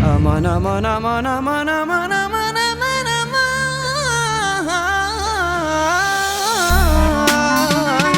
امان امان امان امان امان امان امان امان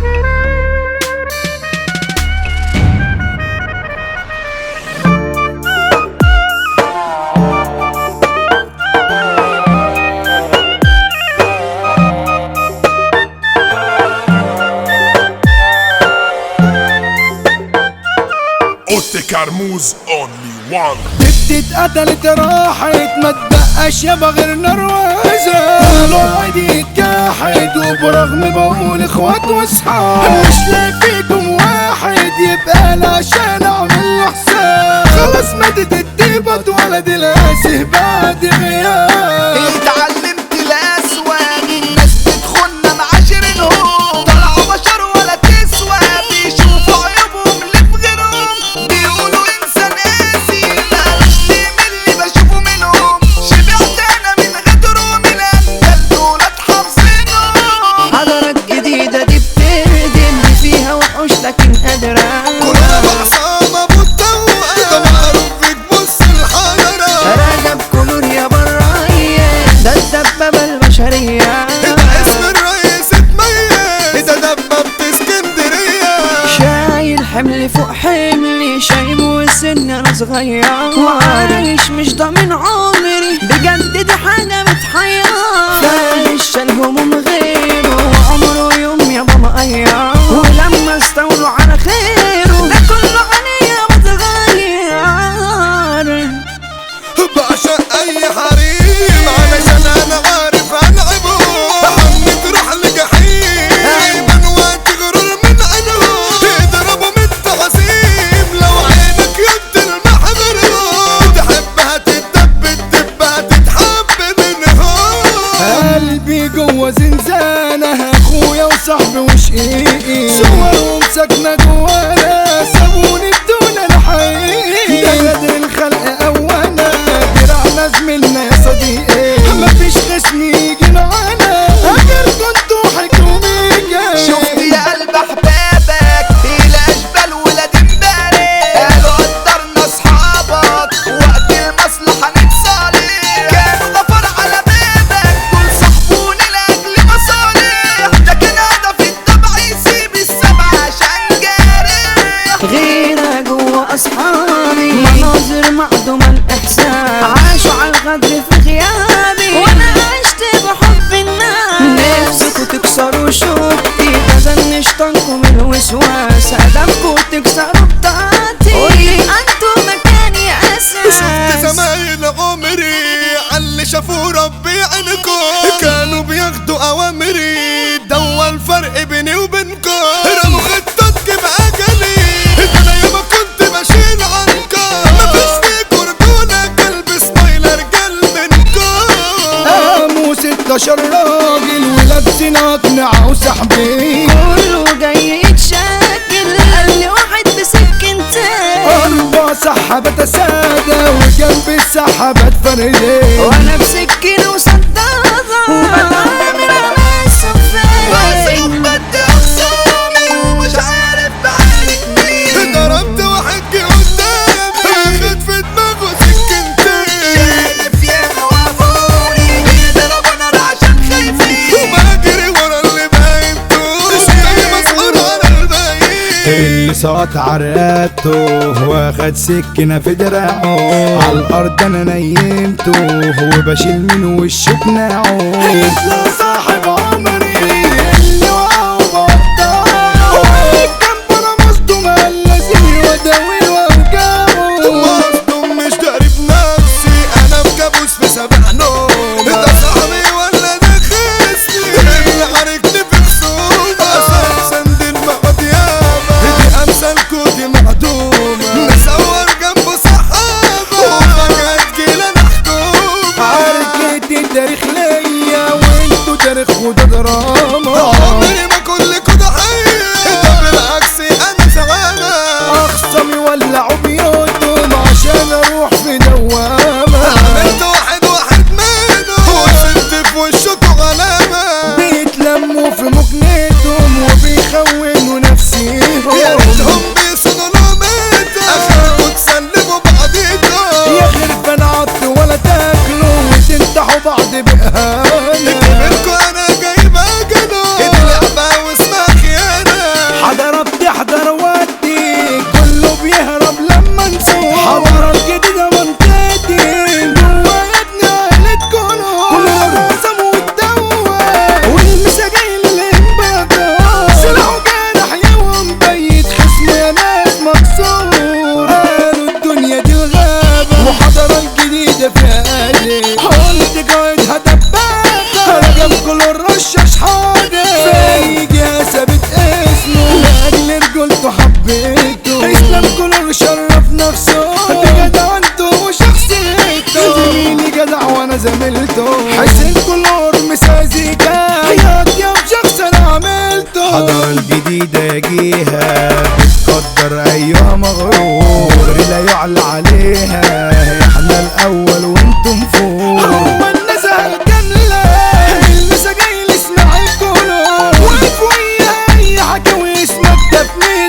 اوتي كرموز اونلي وان بنتي اتقتلت راحت ما تبقاش يابا غير نروازة الواحد يتجاحد وبرغم بقول اخوات واصحاب مش لاقي فيكم واحد يبقى لا عشان اعمل له حساب خلاص ماتت الطيبة اتولد الاسه بعد غياب اتعلمت الاسواق الناس بتخنا معاشرينهم طلعوا بشر ولا تسوى بيشوفوا عيوبهم اللي في غيرهم بيقولوا انسان قاسي مالوش ليه من اللي بشوفه منهم شبعت انا من غدرهم الاندل دولت حافظينهم حضارات جديدة دي بتهدم دي فيها وحوش لكن قادرة كلنا بعصام ابو التوقع ده معروف بتبص الحجرة راجب كلور يا براية ده الدبابة البشرية ده اسم الرئيس اتميز ده دبابة اسكندرية شايل حمل فوق حملي شايب وسن انا صغير وعايش مش ضامن عمري بجد دي حاجة بتحير فايش الهموم غيره وعمره يوم يا ماما ايام ولما استولوا على خيره ده كله عليا بتغير بعشق اي حريم علشان انا عارف العبه حمي تروح لجحيم من وقت غرور من عينهم تضربوا من التعظيم لو عينك يد المحضر تحبها تدب تدبها تتحب منهم قلبي جوه زنزانة اخويا وصاحبي وشقيقي صورهم ساكنة جوانا سابوني بدون الحقيقي ده غدر الخلق اوانا دراعنا زميلنا يا صديقي مفيش خصم يجي معانا غير كنتوا حكومية شفت يا قلب احبابك الاشبال ولاد امبارح قالوا قدرنا اصحابك وقت المصلحه نتصالح كانوا غفر على بيبك دول صاحبوني لاجل مصالح لكن هدف الطبع يسيب السبع عشان جارح غيرة جوا أصحابي مناظر معدومة الإحساس عاشوا على الغدر في غيابي وأنا عشت بحب الناس نفسكوا تكسروا شوكتي تزنش طنكم الوسواس أدمكوا تكسروا بطاقتي أنتوا مكاني شفت أساس زمايل عمري عاللي شافوا ربي عينكم كانوا بياخدوا اوامري دوا الفرق بيني وبينكم رموا خطة تجيب اجلي ده انا ياما كنت بشيل عنكم مفيش فيكوا رجولة قلب سبايلر قلب منكم قاموا 16 راجل ولابسين اقنعة وسحبين كله جاي يتشكل قال لي واحد بسكنتين أربع سحبة سادة وجنب السحبة فردين وانا بسكينة وصدادة وبتعامل على السفين بدي اخصامي ومش عارف بعالج مين ضربت واحد جه قدامي خد في دماغه سكنتين شايف ياما وقفوني بيضربوا نار عشان خايفين وبجري ورا اللي باينته زي مسحور على الباقيين اللي سقط عرقته واخد سكينة في دراعه على الأرض أنا نيمته وبشيل من وشه قناعه يطلع صاحب عمري اللي وقع وبطاه واقف جنبه أنا مصدوم قال لازم يداوي وأوجاعه مصدوم مش داري بنفسي انا في كابوس في سبع نوم ده صاحبي ولا ده خصمي اللي عاركني في خصومة اساسا دي المقعد يابا دي امثالكوا دي معدومة نصور جنبه صحابة وفجأة تجيلنا حكومة عركة التاريخ ليا وانتوا تاريخ وده محاضرة الجديدة فيها قالب قلت قايدها دبابة رجب كل الرشاش حاضر فيجي ثابت اسمه لأجل رجولته حبيته اسلام كل شرف نفسه بجدع انتو وشخصيته زميلي جدع وانا زميلته حسين كلور مسازيكا حياتي يا شخص انا عملته حضر الجديدة جيها بتقدر ايها مغرور لا يعلى عليها احنا الاول وانتم فوق هو النزهة الجملة المسا جاي نسمع الكلور واقف ويا اي حكاوي اسمك تفنيد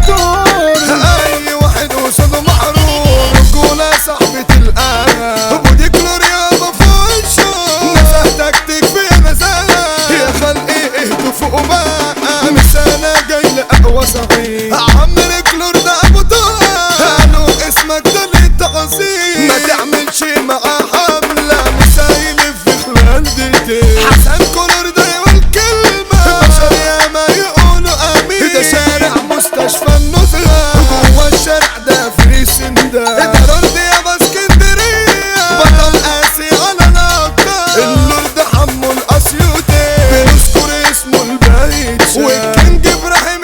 دستور اي واحد وصل محروم رجولة صاحبة القلب ودي كلوريا مفوتشو نزهتك تكفي نزهة يا خلقي اهدوا فوق بقى مش انا جاي لأقوى صغير عمرو كلور ده ابو طه قالوا اسمك ده للتعظيم ما تعملش معاه حملة مش هيلف في خلال دقيقتين حسن كلور ده يقول كلمة بشر يا ما يقولوا امين ده شارع مستشفى النزهة جوا الشارع ده في سندة الضرر دي يا اسكندرية بطل قاسي على الأبطال اللور ده حمو الأسيوطي بنذكر اسمه البيت والكينج إبراهيم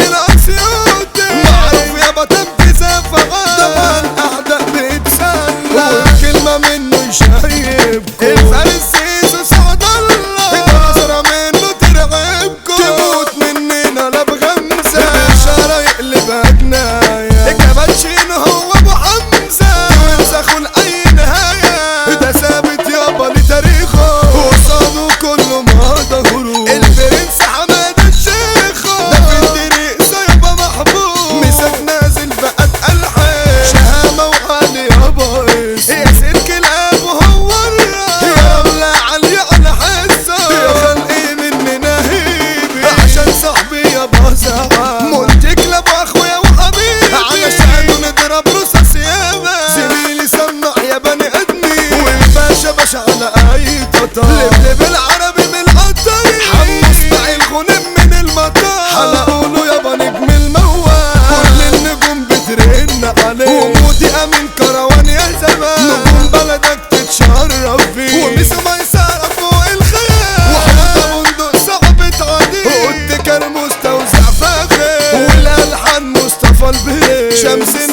الأسيوطي معروف يا بطل في زفغان ده الأعداء بيتسلى والكلمة منه يشايبكم الفارس سيسو سعد الله النظرة منه ترعبكم تموت مننا لا بغمزة الإشارة يقلب أجناية الكابتشينو هو أبو حمزة وينسخوا لأي نهاية ده ثابت يابا لتاريخه قصاده كله ما ظهره البرنس حمادة الشيخ ده في الطريق سايبه محبوب مسك نازل بقى الحين شهامة وعلي يابا يا سير كلاب وهو الراس يا رملة عالية على حسه يا خلقي مننا هيبي عشان صاحبي يابا زعل منتج لابو اخويا وحبيبي علشان نضرب رصاص ياما زميلي سمع يا بني ادمي والباشا باشا على اي تطار لبلب العربي من القطري حمص معي الغنم من المطار حلقوله يابا نجم الموال كل النجوم بترن عليه ومودي امين كروان يا زمان نجوم بلدك تتشرف فيه ومسا ما يسارة فوق الخيال وحوضة بندق صعب تعديه قلت كان مستوزع فاخر والالحان مصطفى البيت شمس